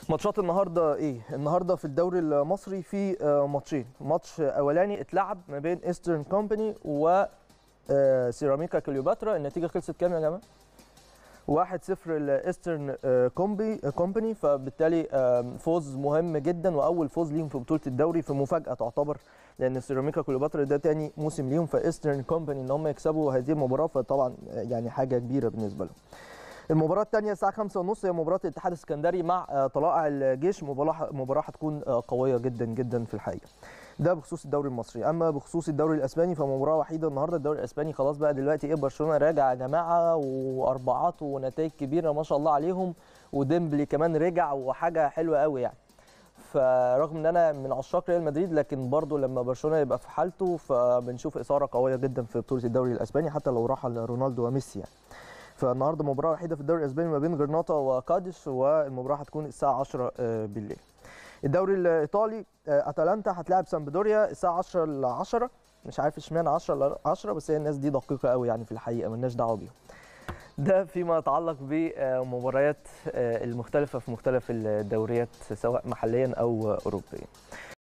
ماتشات النهارده ايه؟ النهارده في الدوري المصري في آه، ماتشين، ماتش اولاني اتلعب ما بين ايسترن كومباني و آه، سيراميكا كليوباترا، النتيجه خلصت كام يا جماعه؟ 1-0 لايسترن آه، كومبي آه، كومباني فبالتالي آه، فوز مهم جدا واول فوز ليهم في بطوله الدوري في مفاجاه تعتبر لان سيراميكا كليوباترا ده تاني موسم ليهم فايسترن كومباني ان هم يكسبوا هذه المباراه فطبعا آه، يعني حاجه كبيره بالنسبه لهم. المباراة الثانية الساعة 5:30 هي مباراة الاتحاد السكندري مع آه، طلائع الجيش مباراة مباراة هتكون آه، قوية جدا جدا في الحقيقة. ده بخصوص الدوري المصري، أما بخصوص الدوري الأسباني فمباراة وحيدة النهاردة الدوري الأسباني خلاص بقى دلوقتي إيه برشلونة راجع يا جماعة وأربعات ونتائج كبيرة ما شاء الله عليهم وديمبلي كمان رجع وحاجة حلوة قوي يعني. فرغم ان انا من عشاق ريال مدريد لكن برضو لما برشلونه يبقى في حالته فبنشوف اثاره قويه جدا في بطوله الدوري الاسباني حتى لو راح رونالدو وميسي يعني. فالنهارده مباراه وحيده في الدوري الاسباني ما بين جرناطه وكاديش والمباراه هتكون الساعه 10 آه، بالليل. الدوري الايطالي آه، اتلانتا هتلاعب سامبدوريا الساعه 10 ل 10 مش عارف اشمعنى 10 ل 10 بس هي الناس دي دقيقه قوي يعني في الحقيقه مالناش دعوه بيهم. ده فيما يتعلق بمباريات آه، المختلفه في مختلف الدوريات سواء محليا او اوروبيا.